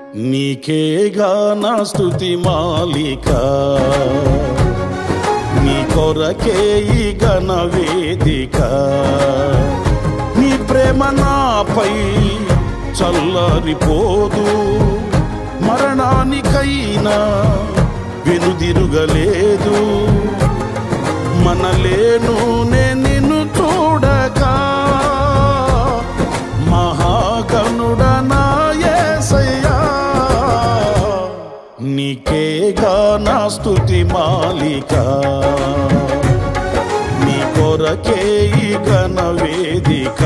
నీకేగా నా స్థుతి మాలిక నీ కొరకే ఈ ఘన వేదిక నీ ప్రేమ నాపై చల్లరిపోదు మరణానికైనా వెనుదిరుగలేదు మనలేను నే నిన్ను చూడక మహాగణుడనా యేసయ్యా నీకేగా నా స్థుతి మాలిక నీ కొరకే ఈ ఘన వేదిక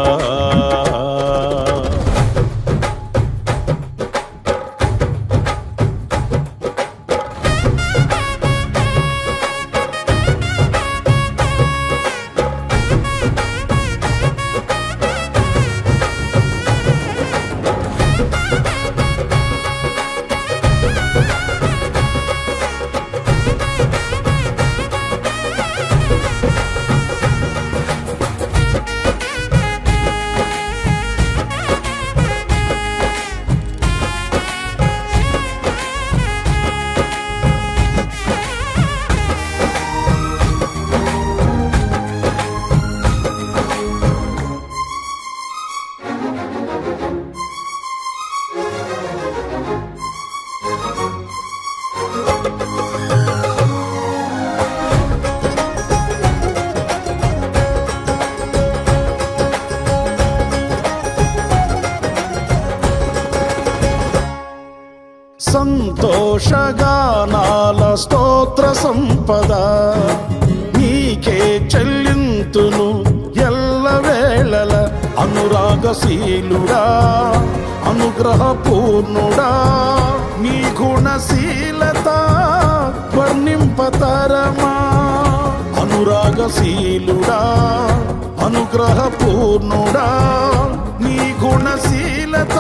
సంతోషగానాల స్తోత్ర సంపద నీకే చెల్లింతును ఎల్లవేళల అనురాగశీలుడా అనుగ్రహపూర్ణుడా నీ గుణశీలత వర్ణింపతరమా అనురాగశీలుడా అనుగ్రహపూర్ణుడా నీ గుణశీలత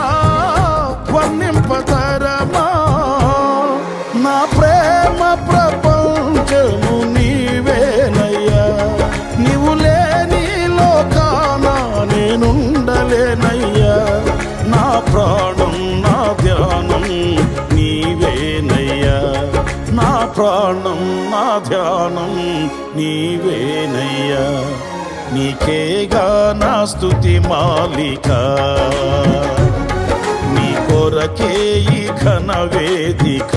వర్ణింపతరమా నా ప్రేమ ప్రపంచము నీవేనయ్యా నీవు లేని లోకాన నేనుండలేనయ్యా నా ప్రాణం నా ధ్యానం నీవేనయ్యా నా ప్రాణం నా ధ్యానం నీవేనయ్యా నీకేగా నా స్థుతి మాలిక నీ కొరకే ఈ ఘన వేదిక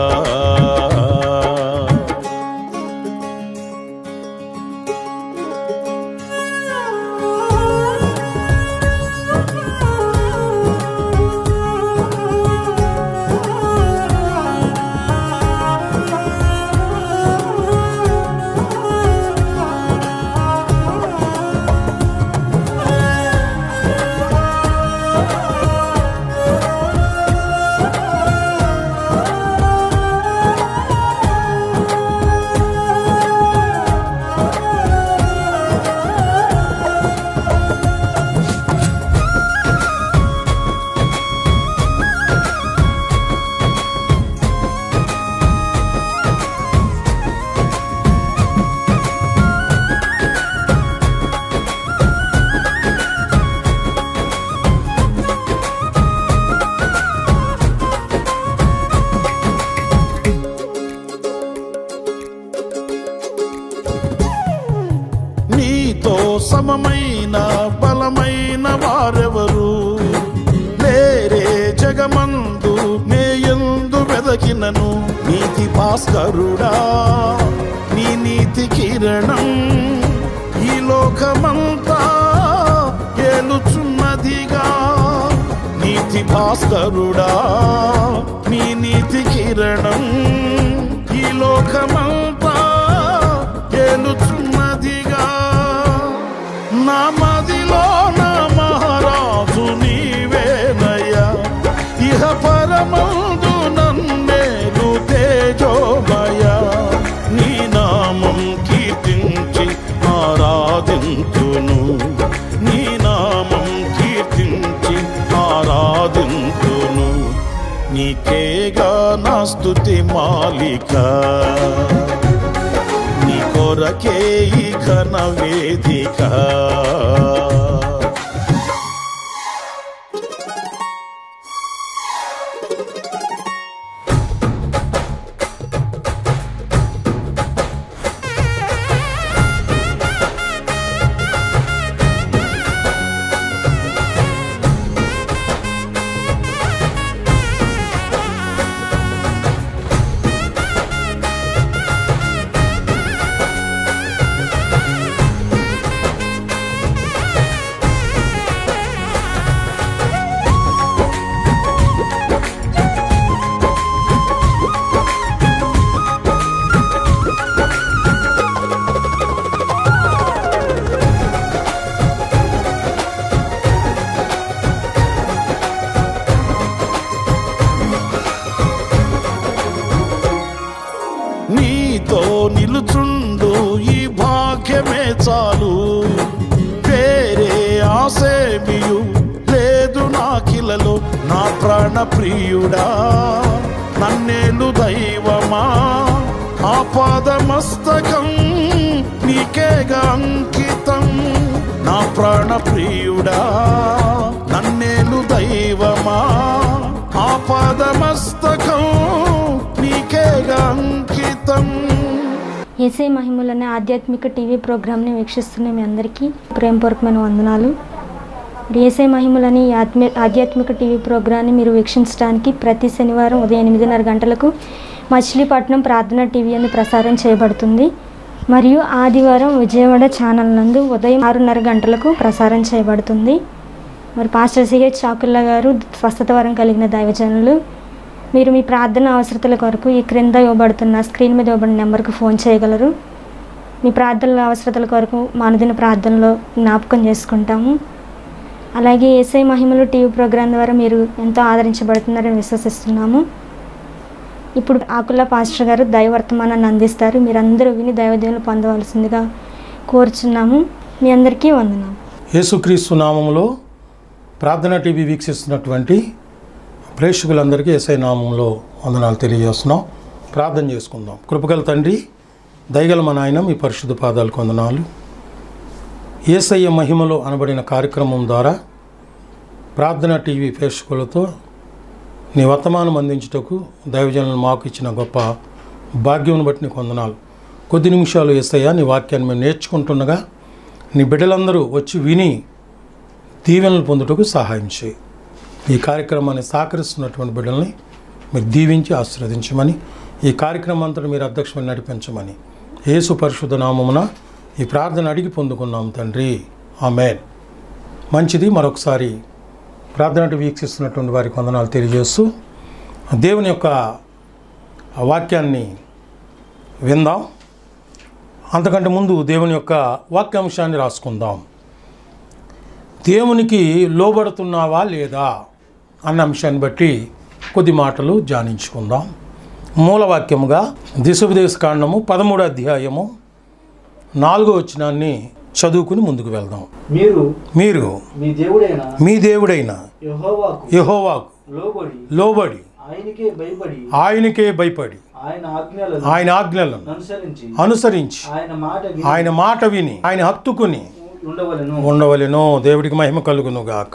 నీతో సమమైన బలమైన వారెవరు లేరే జగమందు నేయందు వెదకినను నీతి భాస్కరుడా నీ నీతి కిరణం ఈ లోకమంతా ఏలుచున్నదిగా నీతి భాస్కరుడా నీ నీతి కిరణం ఈ లోకమంతా ఏలుచున్నదిగా నా మదిలో నా మహారాజు నీవేనయ్యా ఇహ పరమందు నన్నేలు తేజోమయ నీ నామం కీర్తించి ఆరాధింతును నీ నామం కీర్తించి ఆరాధింతును నీకేగా నా స్తుతి మాలిక నీ కొరకే ఈ ఘన వేదిక బ్రతుకుచుండు ఈ భాగ్యమే చాలు వేరే ఆసేమియు లేదు నాకిలలో నా ప్రాణ ప్రియుడా నన్నేలు దైవమా ఆపాదమస్తకం నీకేగా అంకితం నా ప్రాణ ప్రియుడా నన్నేలు దైవమా ఆపాదమస్తకం నీకేగా అంకితం ఏసే మహిమలు అనే ఆధ్యాత్మిక టీవీ ప్రోగ్రామ్ని వీక్షిస్తున్న మీ అందరికీ ప్రేమపూర్వకమైన వందనాలు ఇప్పుడు ఏసే మహిమలని ఈ ఆత్మ ఆధ్యాత్మిక టీవీ ప్రోగ్రాన్ని మీరు వీక్షించడానికి ప్రతి శనివారం ఉదయం ఎనిమిదిన్నర గంటలకు మచిలీపట్నం ప్రార్థన టీవీ అని ప్రసారం చేయబడుతుంది మరియు ఆదివారం విజయవాడ ఛానల్ నందు ఉదయం ఆరున్నర గంటలకు ప్రసారం చేయబడుతుంది మరి పాస్టర్ సిహెచ్ చాకుల్లా గారు స్వస్థత వరం కలిగిన దైవజనులు మీరు మీ ప్రార్థన అవసరతల కొరకు ఈ క్రింద ఇవ్వబడుతున్న స్క్రీన్ మీద ఇవ్వబడిన నెంబర్కి ఫోన్ చేయగలరు మీ ప్రార్థనల అవసరతల కొరకు మా అనుదిన ప్రార్థనలో జ్ఞాపకం చేసుకుంటాము అలాగే ఏసై మహిమలు టీవీ ప్రోగ్రాం ద్వారా మీరు ఎంతో ఆదరించబడుతున్నారని విశ్వసిస్తున్నాము ఇప్పుడు ఆకుల పాస్టర్ గారు దైవర్తమానాన్ని అందిస్తారు మీరందరూ విని దైవదేవులు పొందవలసిందిగా కోరుచున్నాము మీ అందరికీ వందనాలు యేసుక్రీస్తు నామంలో ప్రార్థన టీవీ వీక్షిస్తున్నటువంటి ప్రేక్షకులందరికీ ఎస్ఐ నామంలో వందనాలు తెలియజేస్తున్నాం ప్రార్థన చేసుకుందాం కృపగల తండ్రి దయగల మా నాయన మీ పరిశుద్ధ పాదాలకు వందనాలు ఏసయ్య మహిమలో అనబడిన కార్యక్రమం ద్వారా ప్రార్థన టీవీ ప్రేక్షకులతో నీ వర్తమానం అందించుటకు దైవజనులు మాకు ఇచ్చిన గొప్ప భాగ్యం బట్టి నీకు వందనాలు కొద్ది నిమిషాలు ఏసయ్య నీ వాక్యాన్ని మేము నేర్చుకుంటుండగా నీ బిడ్డలందరూ వచ్చి విని దీవెనలు పొందుటకు సహాయం చేయి ఈ కార్యక్రమాన్ని సహకరిస్తున్నటువంటి బిడ్డల్ని మీరు దీవించి ఆశీర్వదించమని ఈ కార్యక్రమం అంతటా మీరు అధ్యక్షమని నడిపించమని యేసు పరిశుద్ధ నామమున ఈ ప్రార్థన అడిగి పొందుకున్నాం తండ్రి ఆమెన్ మంచిది మరొకసారి ప్రార్థన వీక్షిస్తున్నటువంటి వారికి వందనాలు తెలియజేస్తూ దేవుని యొక్క వాక్యాన్ని విందాం అంతకంటే ముందు దేవుని యొక్క వాక్యాంశాన్ని రాసుకుందాం దేవునికి లోబడుతున్నావా లేదా అన్న అంశాన్ని బట్టి కొద్ది మాటలు ధ్యానించుకుందాం మూలవాక్యముగా దిశోపదేశ కాండము పదమూడు అధ్యాయము నాలుగో వచనాన్ని చదువుకుని ముందుకు వెళ్దాం మీరు మీరు మీ దేవుడైన మీ దేవుడైన యెహోవాకు యెహోవాకు లోబడి లోబడి ఆయనకే భయపడి ఆయనకే భయపడి ఆయన ఆజ్ఞలను ఆయన ఆజ్ఞలను అనుసరించి అనుసరించి ఆయన మాట విని ఆయన మాట విని ఆయన హత్తుకుని ఉండవలను ఉండవలెను దేవుడికి మహిమ కలుగును గాక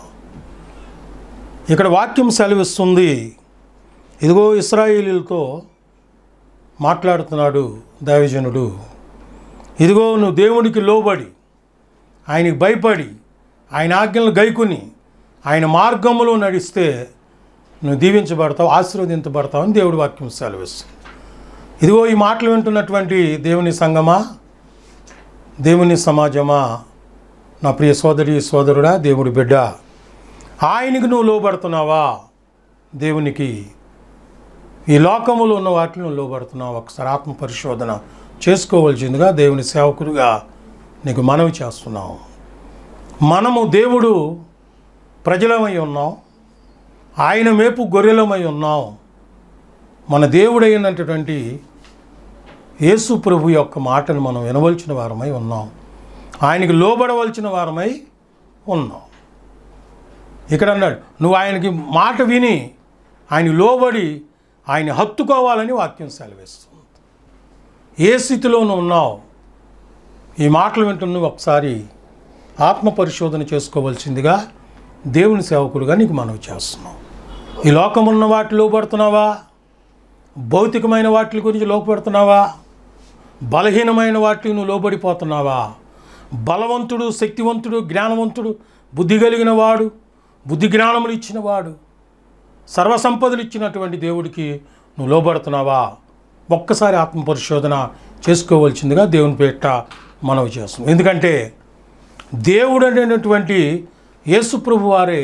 ఇక్కడ వాక్యం సెలవిస్తుంది ఇదిగో ఇస్రాయేలీలతో మాట్లాడుతున్నాడు దైవజనుడు ఇదిగో నువ్వు దేవునికి లోబడి ఆయనకి భయపడి ఆయన ఆజ్ఞలను గైకుని ఆయన మార్గములో నడిస్తే నువ్వు దీవించబడతావు ఆశీర్వదించబడతావు అని దేవుడి వాక్యం సెలవిస్తుంది ఇదిగో ఈ మాటలు వింటున్నటువంటి దేవుని సంగమా దేవుని సమాజమా నా ప్రియ సోదరి సోదరుడా దేవుడి బిడ్డ ఆయనకి నువ్వు లోబడుతున్నావా దేవునికి ఈ లోకములో ఉన్న వాటిని నువ్వు లోబడుతున్నావు ఒకసారి ఆత్మ పరిశోధన చేసుకోవలసిందిగా దేవుని సేవకుడిగా నీకు మనవి చేస్తున్నావు మనము దేవుడు ప్రజలమై ఉన్నాం ఆయన మేపు గొర్రెలమై ఉన్నాం మన దేవుడైనటువంటి యేసు ప్రభు యొక్క మాటను మనం వినవలసిన వారమై ఉన్నాం ఆయనకి లోబడవలసిన వారమై ఉన్నాం ఇక్కడ అన్నాడు నువ్వు ఆయనకి మాట విని ఆయన లోబడి ఆయన హత్తుకోవాలని వాక్యం సెలవిస్తుంది ఏ స్థితిలో నువ్వు ఉన్నావు ఈ మాటలు వింటున్న నువ్వు ఒకసారి ఆత్మ పరిశోధన చేసుకోవాల్సిందిగా దేవుని సేవకుడుగా నీకు మనవి చేస్తున్నావు ఈ లోకమున్న వాటి లోపడుతున్నావా భౌతికమైన వాటి గురించి లోపడుతున్నావా బలహీనమైన వాటికి నువ్వు లోబడిపోతున్నావా బలవంతుడు శక్తివంతుడు జ్ఞానవంతుడు బుద్ధి కలిగిన వాడు బుద్ధి జ్ఞానములు ఇచ్చిన వాడు సర్వసంపదలు ఇచ్చినటువంటి దేవుడికి నువ్వు లోబడుతున్నావా ఒక్కసారి ఆత్మ పరిశోధన చేసుకోవాల్సిందిగా దేవుని పేట మనవి చేస్తున్నాం ఎందుకంటే దేవుడు అనేటటువంటి యేసు ప్రభు వారే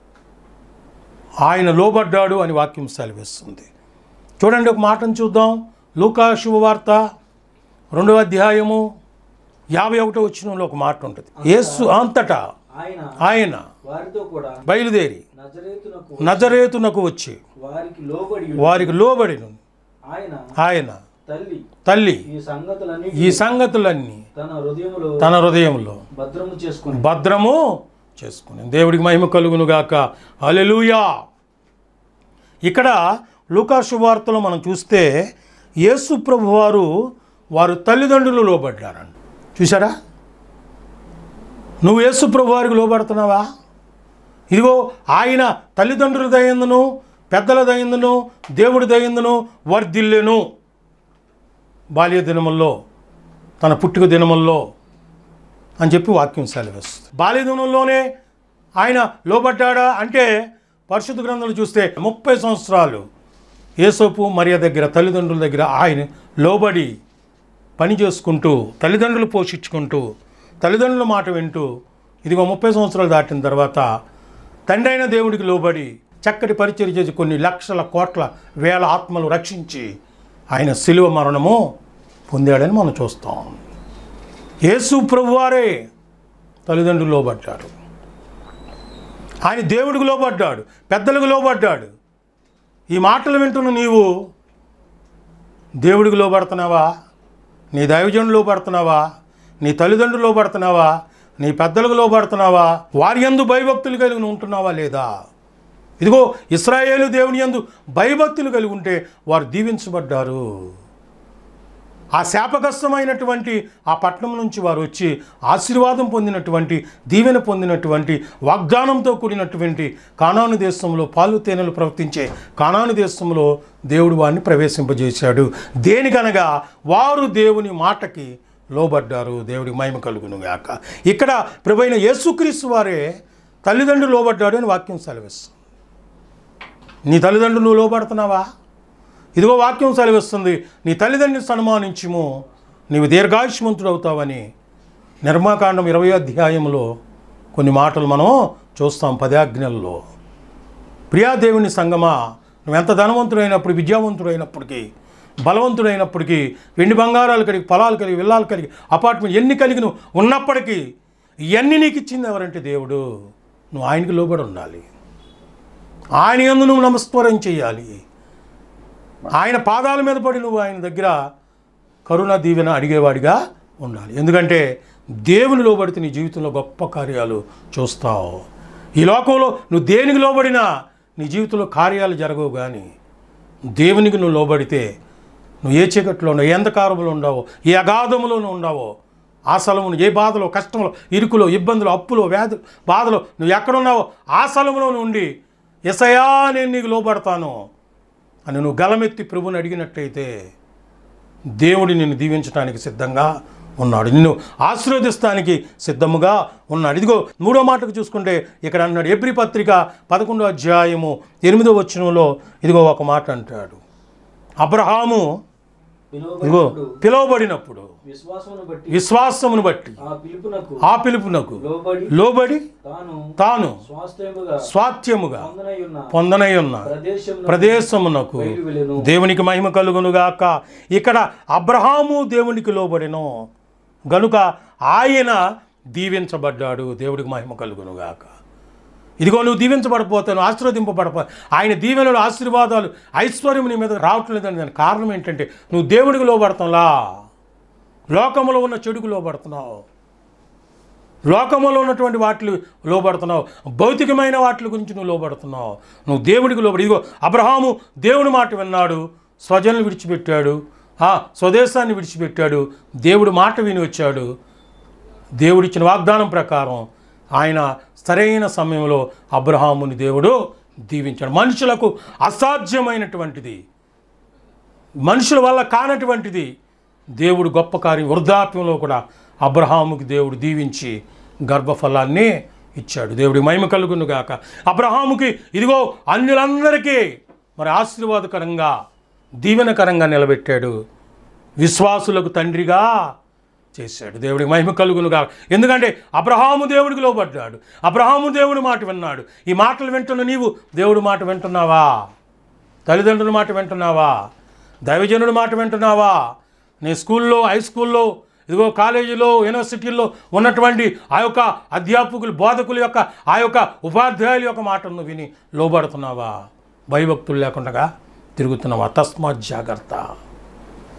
ఆయన లోబడ్డాడు అని వాక్యం సెలవిస్తుంది చూడండి ఒక మాటను చూద్దాం లూకా శుభవార్త రెండవ అధ్యాయము యాభై ఒకటో వచ్చినంలో ఒక మాట ఉంటుంది యేసు అంతటా ఆయన ఆయన వారితో కూడా బయలుదేరి నజరేతునకు నజరేతునకు వచ్చి వారికి లోబడి వారికి లోబడి ఆయన ఆయన తల్లి తల్లి ఈ సంగతులన్నీ ఈ సంగతులన్నీ తన హృదయములో తన హృదయంలో భద్రము చేసుకుని భద్రము చేసుకుని దేవుడికి మహిమ కలుగును గాక హల్లెలూయా ఇక్కడ లూకా శువార్తలో మనం చూస్తే యేసు ప్రభు వారు వారు తల్లిదండ్రులు లోబడ్డారండి చూసారా నువ్వు యేసు ప్రభు వారికి లోబడుతున్నావా ఇదిగో ఆయన తల్లిదండ్రుల దయందును పెద్దల దయందును దేవుడి దయందును వర్ధిల్లెను బాల్య దినముల్లో తన పుట్టుక దినముల్లో అని చెప్పి వాక్యం సెలవిస్తుంది బాల్యదినంలోనే ఆయన లోబడ్డాడా అంటే పరిశుద్ధ గ్రంథాలు చూస్తే ముప్పై సంవత్సరాలు ఏసోపు మరియ దగ్గర తల్లిదండ్రుల దగ్గర ఆయన లోబడి పని చేసుకుంటూ తల్లిదండ్రులు పోషించుకుంటూ తల్లిదండ్రుల మాట వింటూ ఇదిగో ముప్పై సంవత్సరాలు దాటిన తర్వాత తండ్రి అయిన దేవుడికి లోబడి చక్కటి పరిచయం చేసి కొన్ని లక్షల కోట్ల వేల ఆత్మలు రక్షించి ఆయన శిలువ మరణము పొందాడని మనం చూస్తాం యేసు ప్రభువారే తల్లిదండ్రులు లోబడ్డాడు ఆయన దేవుడికి లోబడ్డాడు పెద్దలకు లోబడ్డాడు ఈ మాటలు వింటున్న నీవు దేవుడికి లోబడుతున్నావా నీ దైవజనుడు లోబడుతున్నావా నీ తల్లిదండ్రులు లోబడుతున్నావా నీ పెద్దలకు లోబడుతున్నావా వారి యందు భయభక్తులు కలిగి ఉంటున్నావా లేదా ఇదిగో ఇస్రాయేలు దేవుని యందు భయభక్తులు కలిగి ఉంటే వారు దీవించబడ్డారు ఆ శాపగ్రస్తమైనటువంటి ఆ పట్టణం నుంచి వారు వచ్చి ఆశీర్వాదం పొందినటువంటి దీవెన పొందినటువంటి వాగ్దానంతో కూడినటువంటి కానాను దేశంలో పాలు తేనెలు ప్రవర్తించే కానాను దేశంలో దేవుడు వారిని ప్రవేశింపజేశాడు దేనికనగా వారు దేవుని మాటకి లోబడ్డారు దేవుడికి మహిమ కలుగును గాక ఇక్కడ ప్రభైన యేసుక్రీస్తు వారే తల్లిదండ్రులు లోబడ్డాడు అని వాక్యం సెలవిస్తుంది నీ తల్లిదండ్రులు నువ్వు లోబడుతున్నావా ఇదిగో వాక్యం సెలవిస్తుంది నీ తల్లిదండ్రుని సన్మానించుము నీవు దీర్ఘాయుష్మంతుడు అవుతావని నిర్మాకాండం ఇరవై అధ్యాయంలో కొన్ని మాటలు మనం చూస్తాం పదాజ్ఞల్లో ప్రియాదేవుని సంగమా నువ్వు ఎంత ధనవంతుడైనప్పుడు విద్యావంతుడైనప్పటికీ బలవంతుడైనప్పటికీ వెండి బంగారాలు కలిగి పొలాలు కలిగి విల్లాలు కలిగి అపార్ట్మెంట్ ఎన్ని కలిగి నువ్వు ఉన్నప్పటికీ ఇవన్నీ నీకు ఇచ్చింది ఎవరంటే దేవుడు నువ్వు ఆయనకి లోబడి ఉండాలి ఆయన యందు నువ్వు నమస్కారం చేయాలి ఆయన పాదాల మీద పడి నువ్వు ఆయన దగ్గర కరుణ దీవెన అడిగేవాడిగా ఉండాలి ఎందుకంటే దేవుని లోబడితే నీ జీవితంలో గొప్ప కార్యాలు చూస్తావు ఈ లోకంలో నువ్వు దేనికి లోబడినా నీ జీవితంలో కార్యాలు జరగవు కానీ దేవునికి నువ్వు లోబడితే నువ్వు ఏ చీకట్లో ఉండవు ఏ అంధకారంలో ఉండవో ఏ అగాధములోనూ ఉండవో ఆ స్థలమును ఏ బాధలో కష్టంలో ఇరుకులో ఇబ్బందులు అప్పులో వ్యాధులు బాధలో నువ్వు ఎక్కడున్నావో ఆ స్థలంలో ఉండి ఎసయా నేను నీకు లోబడతాను అని నువ్వు గలమెత్తి ప్రభుని అడిగినట్టయితే దేవుడు నిన్ను దీవించడానికి సిద్ధంగా ఉన్నాడు నిన్ను ఆశీర్వదిస్తానికి సిద్ధముగా ఉన్నాడు ఇదిగో మూడో మాటకు చూసుకుంటే ఇక్కడ అన్నాడు ఎబ్రి పత్రిక పదకొండో అధ్యాయము ఎనిమిదో వచనంలో ఇదిగో ఒక మాట అంటాడు అబ్రహాము ఇదిగో పిలువబడినప్పుడు పిలువబడినప్పుడు విశ్వాసమును బట్టి విశ్వాసమును బట్టి ఆ పిలుపునకు ఆ పిలుపునకు లోబడి లోబడి తాను తాను స్వాస్థ్యముగా స్వాస్థ్యముగా పొందనై ఉన్న పొందనై ఉన్న ప్రదేశమున ప్రదేశమునకు బయలు వెళ్ళెను. దేవునికి మహిమ కలుగునుగాక ఇక్కడ అబ్రహాము దేవునికి లోబడెను గనుక ఆయన దీవించబడ్డాడు దేవుడికి మహిమ కలుగునుగాక ఇదిగో నువ్వు దీవించబడిపోతాను ఆశీర్వదింపబడపో ఆయన దీవెనలు ఆశీర్వాదాలు ఐశ్వర్యం నీ మీద రావటం లేదని దానికి కారణం ఏంటంటే నువ్వు దేవుడికి లోబడతాంలా లోకములో ఉన్న చెడుకు లోబడుతున్నావు లోకములో ఉన్నటువంటి వాటిని లోబడుతున్నావు భౌతికమైన వాటి గురించి నువ్వు లోబడుతున్నావు నువ్వు దేవుడికి లోబడి ఇదిగో అబ్రహాము దేవుడి మాట విన్నాడు స్వజనులు విడిచిపెట్టాడు ఆ స్వదేశాన్ని విడిచిపెట్టాడు దేవుడి మాట విని వచ్చాడు దేవుడిచ్చిన వాగ్దానం ప్రకారం ఆయన సరైన సమయంలో అబ్రహాముని దేవుడు దీవించాడు మనుషులకు అసాధ్యమైనటువంటిది మనుషుల వల్ల కానటువంటిది దేవుడు గొప్ప కార్యం వృద్ధాప్యంలో కూడా అబ్రహాముకి దేవుడు దీవించి గర్భఫలాన్ని ఇచ్చాడు దేవుడి మహిమ కలుగును గాక అబ్రహాముకి ఇదిగో అన్యులందరికీ మరి ఆశీర్వాదకరంగా దీవెనకరంగా నిలబెట్టాడు విశ్వాసులకు తండ్రిగా చేశాడు దేవుడికి మహిమ కలుగునుగా ఎందుకంటే అబ్రహాము దేవుడికి లోబడ్డాడు అబ్రహాము దేవుడి మాట విన్నాడు ఈ మాటలు వింటున్న నీవు దేవుడి మాట వింటున్నావా తల్లిదండ్రుల మాట వింటున్నావా దైవజనుడి మాట వింటున్నావా నీ స్కూల్లో హై స్కూల్లో ఇదిగో కాలేజీలో యూనివర్సిటీల్లో ఉన్నటువంటి ఆ యొక్క అధ్యాపకులు బోధకుల యొక్క ఆ యొక్క ఉపాధ్యాయుల యొక్క మాటను విని లోబడుతున్నావా భయభక్తులు లేకుండా తిరుగుతున్నావా తస్మాత్ జాగ్రత్త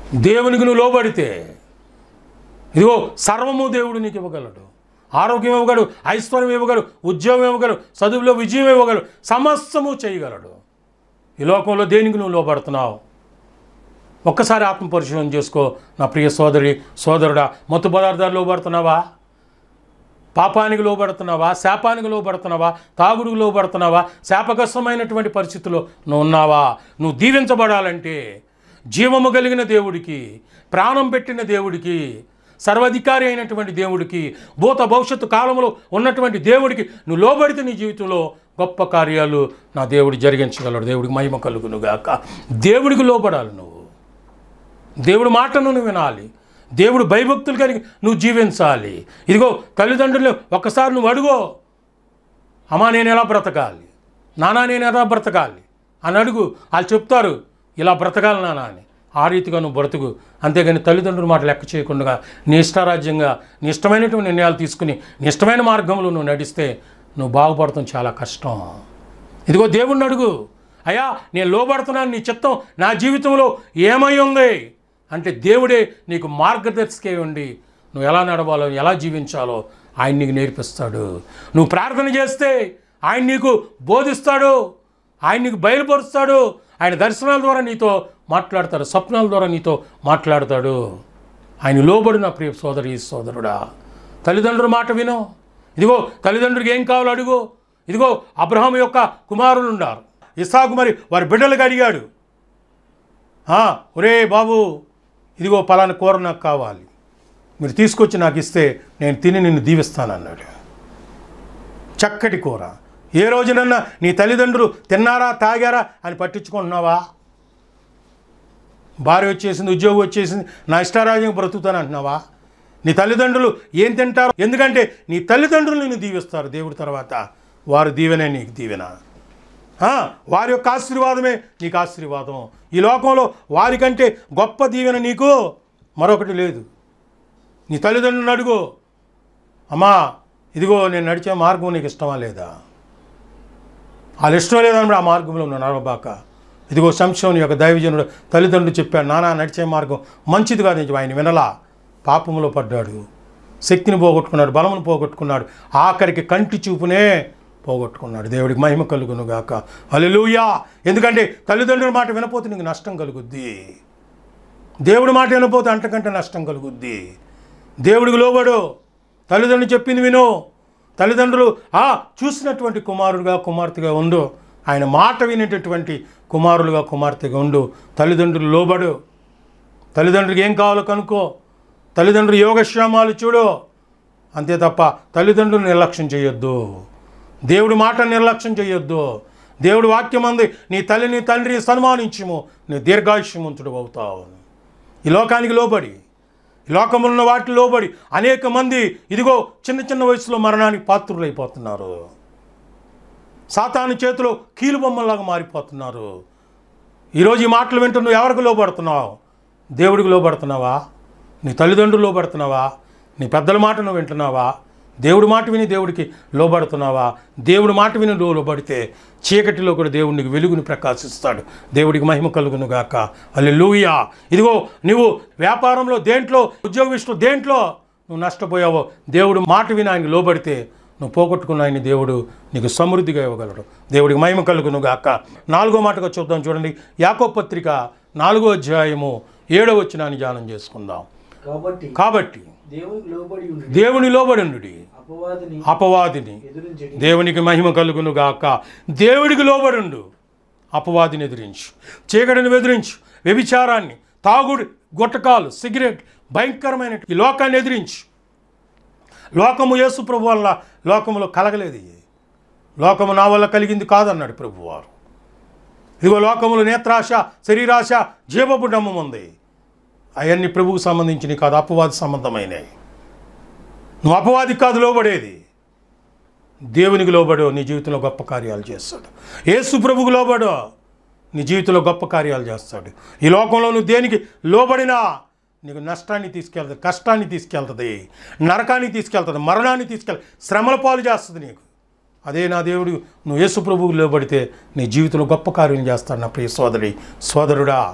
దేవునికి నువ్వు లోబడితే ఇదిగో సర్వము దేవుడు నీకు ఇవ్వగలడు ఆరోగ్యం ఇవ్వగలడు ఐశ్వర్యం ఇవ్వగలడు ఉద్యోగం ఇవ్వగలడు చదువులో విజయం ఇవ్వగలడు సమస్తము చేయగలడు ఈ లోకంలో దేనికి నువ్వు లోబడుతున్నావు ఒక్కసారి ఆత్మ పరిశీలన చేసుకో నా ప్రియ సోదరి సోదరుడా మత్తు పదార్థాలు లోబడుతున్నావా పాపానికి లోబడుతున్నావా శాపానికి లోబడుతున్నావా తాగుడుకు లోబడుతున్నావా శాపగ్రస్తమైనటువంటి పరిస్థితుల్లో నువ్వు ఉన్నావా నువ్వు దీవించబడాలంటే జీవము కలిగిన దేవుడికి ప్రాణం పెట్టిన దేవుడికి సర్వాధికారి అయినటువంటి దేవుడికి భూత భవిష్యత్తు కాలంలో ఉన్నటువంటి దేవుడికి నువ్వు లోబడితే నీ జీవితంలో గొప్ప కార్యాలు నా దేవుడు జరిగించగలడు దేవుడికి మహిమ కలుగునుగాక దేవుడికి లోబడాలి నువ్వు దేవుడు మాటను నువ్వు వినాలి దేవుడు భయభక్తులు కలిగి నువ్వు జీవించాలి ఇదిగో తల్లిదండ్రులు ఒక్కసారి నువ్వు అడుగో అమ్మా నేను ఎలా బ్రతకాలి నానా నేను ఎలా బ్రతకాలి అని అడుగు వాళ్ళు చెప్తారు ఇలా బ్రతకాలి నానా అని ఆ రీతిగా నువ్వు బ్రతుకు అంతేగాని తల్లిదండ్రుల మాట లెక్క చేయకుండా నీ ఇష్టారాజ్యంగా నీ ఇష్టమైనటువంటి నిర్ణయాలు తీసుకుని నీ ఇష్టమైన మార్గంలో నువ్వు నడిస్తే నువ్వు బాగుపడటం చాలా కష్టం ఇదిగో దేవుణ్ణి అడుగు అయ్యా నేను లోబడుతున్నాను నీ చిత్తం నా జీవితంలో ఏమై ఉంది అంటే దేవుడే నీకు మార్గదర్శకే ఉండి నువ్వు ఎలా నడవాలో ఎలా జీవించాలో ఆయన నీకు నేర్పిస్తాడు నువ్వు ప్రార్థన చేస్తే ఆయన నీకు బోధిస్తాడు ఆయన నీకు బయలుపరుస్తాడు ఆయన దర్శనాల ద్వారా నీతో మాట్లాడతాడు స్వప్నాల ద్వారా నీతో మాట్లాడతాడు ఆయన లోబడి నా ప్రియ సోదరి సోదరుడా తల్లిదండ్రుల మాట విను ఇదిగో తల్లిదండ్రులకు ఏం కావాలో అడుగు ఇదిగో అబ్రహాం యొక్క కుమారులు ఉన్నారు ఇసాకు మరి వారి బిడ్డలకు అడిగాడు "ఆ, ఒరే బాబు ఇదిగో పలానా కూర నాకు కావాలి మీరు తీసుకొచ్చి నాకు ఇస్తే నేను తిని నిన్ను దీవిస్తానన్నాడు చక్కటి కూర ఏ రోజునన్నా నీ తల్లిదండ్రులు తిన్నారా తాగారా అని పట్టించుకుంటున్నావా భార్య వచ్చేసింది ఉద్యోగం వచ్చేసింది నా ఇష్టారాజ్యం బ్రతుకుతాను అంటున్నావా నీ తల్లిదండ్రులు ఏం తింటారు ఎందుకంటే నీ తల్లిదండ్రులు నిన్ను దీవిస్తారు దేవుడి తర్వాత వారు దీవెనే నీకు దీవెన ఆ, వారి యొక్క ఆశీర్వాదమే నీకు ఆశీర్వాదం ఈ లోకంలో వారికంటే గొప్ప దీవెన నీకు మరొకటి లేదు నీ తల్లిదండ్రులను అడుగు అమ్మా ఇదిగో నేను నడిచే మార్గం నీకు ఇష్టమా లేదా వాళ్ళు ఇష్టం లేదన్నప్పుడు ఆ మార్గంలో నువ్వు నడవబాక ఇదిగో సంశయం యొక్క దైవజనుడు తల్లిదండ్రులు చెప్పాడు నానా నడిచే మార్గం మంచిది కాదు నిజం ఆయన వినలా పాపంలో పడ్డాడు శక్తిని పోగొట్టుకున్నాడు బలమును పోగొట్టుకున్నాడు ఆఖరికి కంటి చూపునే పోగొట్టుకున్నాడు దేవుడికి మహిమ కలుగును గాక హల్లెలూయా ఎందుకంటే తల్లిదండ్రుల మాట వినపోతే నీకు నష్టం కలుగుద్ది దేవుడి మాట వినపోతే అంటకంటే నష్టం కలుగుద్ది దేవుడికి లోబడు తల్లిదండ్రులు చెప్పింది విను తల్లిదండ్రులు ఆ చూసినటువంటి కుమారుడుగా కుమార్తెగా ఉండు ఆయన మాట వినేటటువంటి కుమారులుగా కుమార్తెగా ఉండు తల్లిదండ్రులు లోబడు తల్లిదండ్రులకు ఏం కావాలో కనుక్కో తల్లిదండ్రులు యోగక్షేమాలు చూడు అంతే తప్ప తల్లిదండ్రులు నిర్లక్ష్యం చేయొద్దు దేవుడి మాట నిర్లక్ష్యం చేయొద్దు దేవుడి వాక్యం అంది నీ తల్లిని తండ్రిని సన్మానించుము నీ దీర్ఘాయుష్యమంతుడు అవుతావు ఈ లోకానికి లోబడి ఈ లోకంలో ఉన్న వాటి లోబడి అనేక మంది ఇదిగో చిన్న చిన్న వయసులో మరణానికి పాత్రులైపోతున్నారు సాతాను చేతిలో కీలుబొమ్మలాగా మారిపోతున్నారు ఈరోజు ఈ మాటలు వింటూ నువ్వు ఎవరికి లోబడుతున్నావు దేవుడికి లోబడుతున్నావా నీ తల్లిదండ్రులు లోబడుతున్నావా నీ పెద్దల మాట నువ్వు వింటున్నావా దేవుడి మాట విని దేవుడికి లోబడుతున్నావా దేవుడి మాట విని నువ్వు లోబడితే చీకటిలో కూడా దేవుడు నీకు వెలుగుని ప్రకాశిస్తాడు దేవుడికి మహిమ కలుగును గాక అల్లి లూయా ఇదిగో నువ్వు వ్యాపారంలో దేంట్లో ఉద్యోగ విషయంలో దేంట్లో నువ్వు నష్టపోయావో దేవుడు మాట విని ఆయనకి లోబడితే నువ్వు పోగొట్టుకున్న ఆయన దేవుడు నీకు సమృద్ధిగా ఇవ్వగలడు దేవుడికి మహిమ కలుగును గాక నాలుగో మాటగా చూద్దాం చూడండి యాకో పత్రిక నాలుగో అధ్యాయము ఏడో వచ్చినాన్ని ధ్యానం చేసుకుందాం కాబట్టి కాబట్టి దేవునికి లోబడి ఉండి దేవుని లోబడి అపవాదిని అపవాదిని ఎదురించడి దేవునికి మహిమ కలుగును గాక దేవుడికి లోబడుండు అపవాదిని ఎదిరించు చీకటిని ఎదిరించు వ్యభిచారాన్ని తాగుడు గుట్టకాలు సిగరెట్ భయంకరమైన ఈ లోకాన్ని ఎదిరించు లోకము యేసు ప్రభు వల్ల లోకములో కలగలేదు ఇది. లోకము నా వల్ల కలిగింది కాదన్నాడు ప్రభువారు ఇదిగో లోకములు నేత్రాశ శరీరాశ జీవపు డమ్మం ఉంది అవన్నీ ప్రభువుకు సంబంధించినవి కాదు అపవాది సంబంధమైనవి నువ్వు అపవాది కాదు లోబడేది దేవునికి లోబడు నీ జీవితంలో గొప్ప కార్యాలు చేస్తాడు యేసు ప్రభుకు లోబడు నీ జీవితంలో గొప్ప కార్యాలు చేస్తాడు ఈ లోకంలో నువ్వు దేనికి లోబడినా నీకు నష్టాన్ని తీసుకెళ్తుంది కష్టాన్ని తీసుకెళ్తుంది నరకాన్ని తీసుకెళ్తుంది మరణాన్ని తీసుకెళ్తుంది శ్రమల పాలు చేస్తుంది నీకు అదే నా దేవుడు నువ్వు యేసు ప్రభువుకు లోబడితే నీ జీవితంలో గొప్ప కార్యం చేస్తాడు నా ప్రియ సోదరి సోదరుడా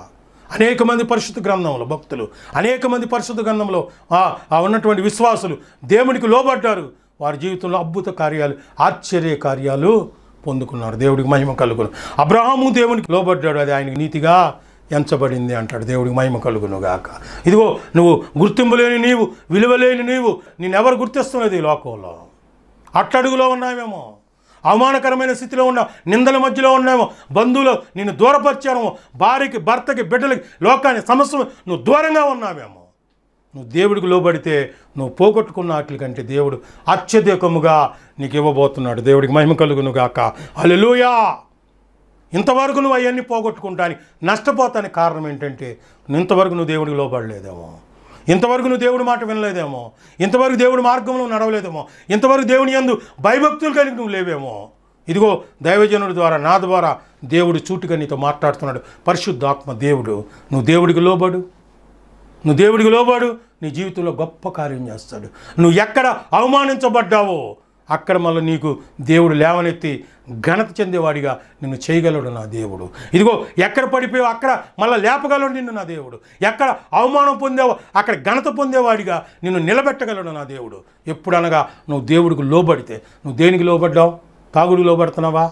అనేక మంది పరిశుద్ధ గ్రంథంలో భక్తులు అనేక మంది పరిశుద్ధ గ్రంథంలో ఆ ఆ ఉన్నటువంటి విశ్వాసులు దేవునికి లోబడ్డారు వారి జీవితంలో అద్భుత కార్యాలు ఆశ్చర్య కార్యాలు పొందుకున్నారు దేవుడికి మహిమ కలుగును అబ్రహాము దేవునికి లోబడ్డాడు అది ఆయనకి నీతిగా ఎంచబడింది అంటాడు దేవుడికి మహిమ కలుగును గాక ఇదిగో నువ్వు గుర్తింపు లేని నీవు విలువ లేని నీవు నిన్నెవరు గుర్తిస్తున్నది ఈ లోకంలో అట్టడుగులో ఉన్నావేమో అవమానకరమైన స్థితిలో ఉన్నావు నిందల మధ్యలో ఉన్నామో బంధువులు నిన్ను దూరపరిచారేమో భార్యకి భర్తకి బిడ్డలకి లోకాన్ని సమస్య నువ్వు దూరంగా ఉన్నావేమో నువ్వు దేవుడికి లోబడితే నువ్వు పోగొట్టుకున్న వాటి కంటే దేవుడు అత్యధికముగా నీకు ఇవ్వబోతున్నాడు దేవుడికి మహిమ కలుగును గాక అలెలుయా ఇంతవరకు నువ్వు అవన్నీ పోగొట్టుకుంటానికి నష్టపోతానికి కారణం ఏంటంటే ఇంతవరకు నువ్వు దేవుడికి లోబడలేదేమో ఇంతవరకు నువ్వు దేవుడి మాట వినలేదేమో ఇంతవరకు దేవుడి మార్గంలో నడవలేదేమో ఇంతవరకు దేవుని యందు భయభక్తులు కలిగి నువ్వు లేవేమో ఇదిగో దైవజనుడి ద్వారా నా ద్వారా దేవుడు చూటుగా నీతో మాట్లాడుతున్నాడు పరిశుద్ధాత్మ దేవుడు నువ్వు దేవుడికి లోబడు నువ్వు దేవుడికి లోబడు నీ జీవితంలో గొప్ప కార్యం చేస్తాడు నువ్వు ఎక్కడ అవమానించబడ్డావో అక్కడ మళ్ళీ నీకు దేవుడు లేవనెత్తి ఘనత చెందేవాడిగా నిన్ను చేయగలడు నా దేవుడు ఇదిగో ఎక్కడ పడిపోయావు అక్కడ మళ్ళీ లేపగలడు నిన్ను నా దేవుడు ఎక్కడ అవమానం పొందావో అక్కడ ఘనత పొందేవాడిగా నిన్ను నిలబెట్టగలడు నా దేవుడు ఎప్పుడనగా నువ్వు దేవుడికి లోబడితే నువ్వు దేనికి లోబడ్డావు తాగుడికి లోబడుతున్నావా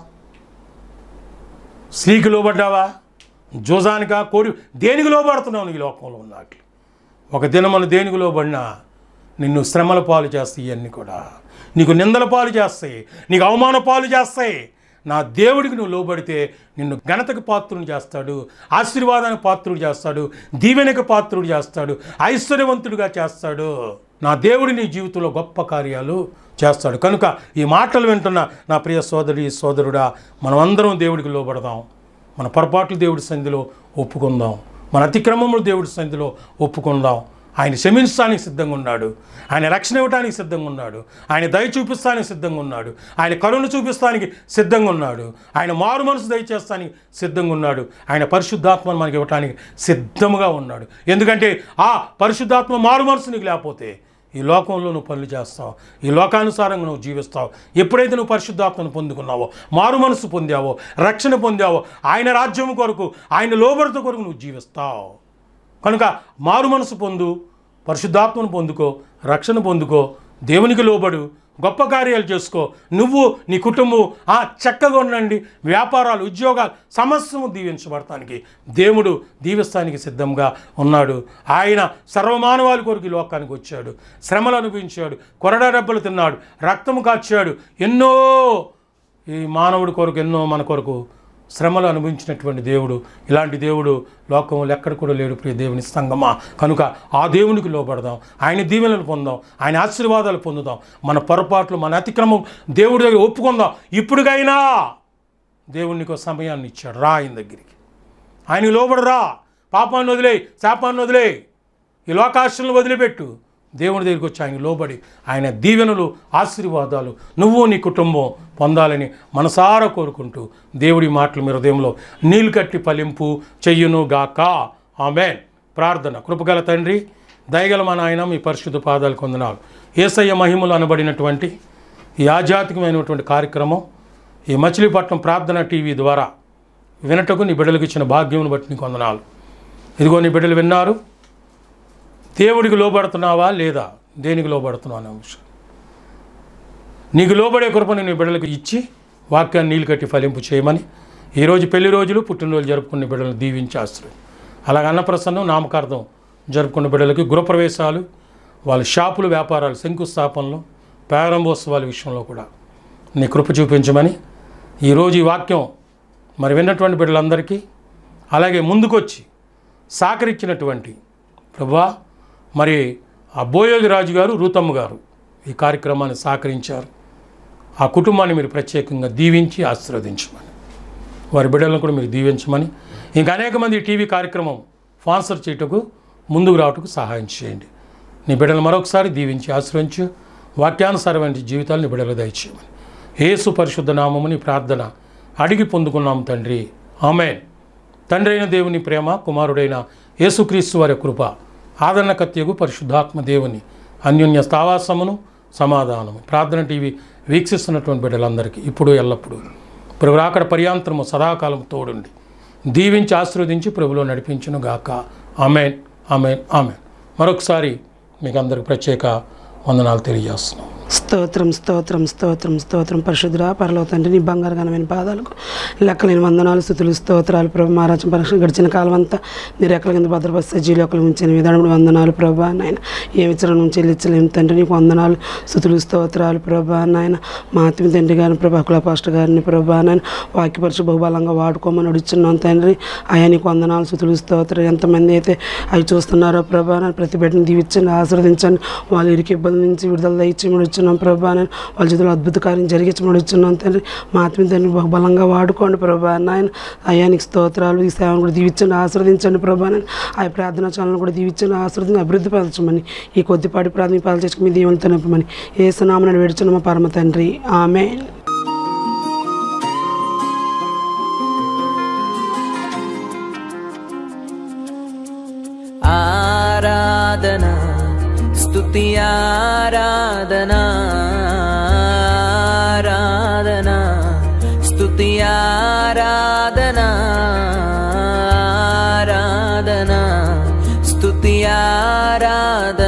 స్త్రీకి లోబడ్డావా జోజానికా కోడి దేనికి లోబడుతున్నావు నీ లోకంలో ఉన్నట్లు ఒక దినమును దేనికి లోబడినా నిన్ను శ్రమల పాలు చేస్తాయి ఇవన్నీ కూడా నీకు నిందల పాలు చేస్తాయి నీకు అవమాన పాలు చేస్తాయి నా దేవుడికి నువ్వు లోబడితే నిన్ను ఘనతకు పాత్రుడు చేస్తాడు ఆశీర్వాదానికి పాత్రుడు చేస్తాడు దీవెనకు పాత్రుడు చేస్తాడు ఐశ్వర్యవంతుడిగా చేస్తాడు నా దేవుడి నీ జీవితంలో గొప్ప కార్యాలు చేస్తాడు కనుక ఈ మాటలు వింటున్న నా ప్రియ సోదరి సోదరుడా మనమందరం దేవుడికి లోబడదాం మన పొరపాట్లు దేవుడి సంధిలో ఒప్పుకుందాం మన అతిక్రమములు దేవుడి సంధిలో ఒప్పుకుందాం ఆయన క్షమించడానికి సిద్ధంగా ఉన్నాడు ఆయన రక్షణ ఇవ్వడానికి సిద్ధంగా ఉన్నాడు ఆయన దయ చూపిస్తానికి సిద్ధంగా ఉన్నాడు ఆయన కరుణ చూపిస్తానికి సిద్ధంగా ఉన్నాడు ఆయన మారు మనసు దయచేస్తానికి సిద్ధంగా ఉన్నాడు ఆయన పరిశుద్ధాత్మను మనకి ఇవ్వడానికి సిద్ధంగా ఉన్నాడు ఎందుకంటే ఆ పరిశుద్ధాత్మ మారు మనసు నీకు లేకపోతే ఈ లోకంలో నువ్వు పనులు చేస్తావు ఈ లోకానుసారంగా నువ్వు జీవిస్తావు ఎప్పుడైతే నువ్వు పరిశుద్ధాత్మను పొందుకున్నావో మారు మనసు పొందావో రక్షణ పొందావో ఆయన రాజ్యం కొరకు ఆయన లోబడత కొరకు నువ్వు జీవిస్తావు కనుక మారు మనసు పొందు పరిశుద్ధాత్మను పొందుకో రక్షణ పొందుకో దేవునికి లోబడు గొప్ప కార్యాలు చేసుకో నువ్వు నీ కుటుంబం ఆ చక్కగా ఉండండి వ్యాపారాలు ఉద్యోగాలు సమస్యము దీవించబడటానికి దేవుడు దీవిస్తానికి సిద్ధంగా ఉన్నాడు ఆయన సర్వమానవాళి కొరకు ఈ లోకానికి వచ్చాడు శ్రమలు అనుభవించాడు కొరడా దెబ్బలు తిన్నాడు రక్తము కార్చాడు ఎన్నో ఈ మానవుడి కొరకు ఎన్నో మన కొరకు శ్రమలు అనుభవించినటువంటి దేవుడు ఇలాంటి దేవుడు లోకంలో ఎక్కడ కూడా లేడు ప్రియ దేవుని సంగమా కనుక ఆ దేవునికి లోపడదాం ఆయన దీవెనలు పొందాం ఆయన ఆశీర్వాదాలు పొందుదాం మన పొరపాట్లు మన అతిక్రమం దేవుడి దగ్గర ఒప్పుకుందాం ఇప్పుడుకైనా దేవునికి సమయాన్ని ఇచ్చాడు రా ఆయన దగ్గరికి ఆయన లోబడు రా పాపాన్ని వదిలే శాపాన్ని వదిలే ఈ లోకాశ్రలను వదిలిపెట్టు దేవుని దగ్గరికి వచ్చి ఆయన లోబడి ఆయన దీవెనలు ఆశీర్వాదాలు నువ్వు నీ కుటుంబం పొందాలని మనసారా కోరుకుంటూ దేవుడి మాటలు మీ హృదయంలో నీళ్ళు కట్టి ఫలింపు చెయ్యును గాక ఆమెన్ ప్రార్థన కృపగల తండ్రి దయగల మా నాయన మీ పరిశుద్ధ పాదాలు కొందనాలు ఏసయ్య మహిమలు అనబడినటువంటి ఈ ఆధ్యాత్మికమైనటువంటి కార్యక్రమం ఈ మచిలీపట్నం ప్రార్థన టీవీ ద్వారా వినటకు నీ బిడ్డలకు ఇచ్చిన భాగ్యం బట్టి నీకు వందనాలు ఇదిగో నీ బిడ్డలు విన్నారు దేవుడికి లోబడుతున్నావా లేదా దేనికి లోబడుతున్నావు అనే అంశం నీకు లోబడే కృపను నీ బిడ్డలకు ఇచ్చి వాక్యాన్ని నీళ్ళు కట్టి ఫలింపు చేయమని ఈరోజు పెళ్లి రోజులు పుట్టినరోజు జరుపుకునే బిడ్డలను దీవించి ఆశ్రయం అలాగే అన్నప్రసన్నం నామకార్థం జరుపుకున్న బిడ్డలకి గృహప్రవేశాలు వాళ్ళ షాపులు వ్యాపారాలు శంకుస్థాపనలు ప్రారంభోత్సవాల విషయంలో కూడా నీ కృప చూపించమని ఈరోజు ఈ వాక్యం మరి విన్నటువంటి బిడ్డలందరికీ అలాగే ముందుకొచ్చి సహకరించినటువంటి ప్రభా మరి ఆ బోయోగి రాజు గారు రూతమ్మ గారు ఈ కార్యక్రమాన్ని సహకరించారు ఆ కుటుంబాన్ని మీరు ప్రత్యేకంగా దీవించి ఆశీర్వదించమని వారి బిడ్డలను కూడా మీరు దీవించమని ఇంకా అనేక మంది ఈ టీవీ కార్యక్రమం స్పాన్సర్ చేయటకు ముందుకు రావటకు సహాయం చేయండి నీ బిడ్డలు మరొకసారి దీవించి ఆశ్రయించు వాక్యానుసారమైన జీవితాలు నీ బిడ్డలు దయచేయమని యేసు పరిశుద్ధ నామముని ప్రార్థన అడిగి పొందుకున్నాం తండ్రి ఆమెన్ తండ్రి అయిన దేవుని ప్రేమ కుమారుడైన యేసుక్రీస్తు వారి కృప ఆదరణకత్యగు పరిశుద్ధాత్మ దేవుని అన్యోన్య స్థావాసమును సమాధానము ప్రార్థన టీవీ వీక్షిస్తున్నటువంటి బిడ్డలందరికీ ఇప్పుడు ఎల్లప్పుడూ ఇప్పుడు రాకడ పర్యాంతరము సదాకాలం తోడుండి దీవించి ఆశీర్వదించి ప్రభులో నడిపించును గాక ఆమెన్ ఆమెన్ ఆమెన్ మరొకసారి మీకు అందరికి ప్రత్యేక వందనాలు తెలియజేస్తున్నాం స్తోత్రం స్తోత్రం స్తోత్రం స్తోత్రం పరిశుద్ధురా పరలో తండ్రి నీ బంగారు ఘనమైన పాదాలకు లెక్కలేని వందనాలు స్థుతులు స్తోత్రాలు ప్రభు మహారాజం పరీక్ష గడిచిన కాలం అంతా నీ రెక్కల కింద భద్రపరిస్తే జీలోకలు ఉంచిన విధానం వందనాలు ప్రభా నాయన ఏ విచారం నుంచి చెల్లించలేము తండ్రి నీకు వందనాలు స్థుతులు స్తోత్రాలు ప్రభా నాయన మా ఆత్మీయ తండ్రి గారిని ప్రభా కుల పాస్టర్ గారిని ప్రభా నాయన వాక్యపరిచి బహుబలంగా వాడుకోమని అడుగుతున్నాం తండ్రి అయ్యా నీకు వందనాలు స్థుతులు స్తోత్రం ఎంతమంది అయితే అవి చూస్తున్నారో ప్రభా నాయన ప్రతి బిడ్డను దీవించండి ఆశీర్వదించండి వాళ్ళ ఇరికి ఇబ్బంది నుంచి విడుదల దయచేయమని వచ్చున్నాం ప్రభా నాయన వాళ్ళ చేతిలో అద్భుత కార్యం జరిగించమని వచ్చున్నాం తండ్రి మా ఆత్మీయ తండ్రి బహుబలంగా వాడుకోండి ప్రభా నాయన అయ్యా నీకు స్తోత్రాలు ఈ సేవను కూడా దీవించండి ఆశీర్వదించండి ప్రభా నాయన ఆ ప్రార్థన ఛానల్ కూడా దీవించండి ఆశీర్వదించి అభివృద్ధి పరచమని ఈ కొద్దిపాటి ప్రార్థన పాలు చేసుకుని మీ దీవులతో నింపమని ఏ సునామని వేడుచున్న మా పరమ తండ్రి ఆమె ఆరాధన స్తుతి ఆరాధన ఆరాధన స్తుతి ఆరాధన ఆరాధన స్తుతి ఆరాధన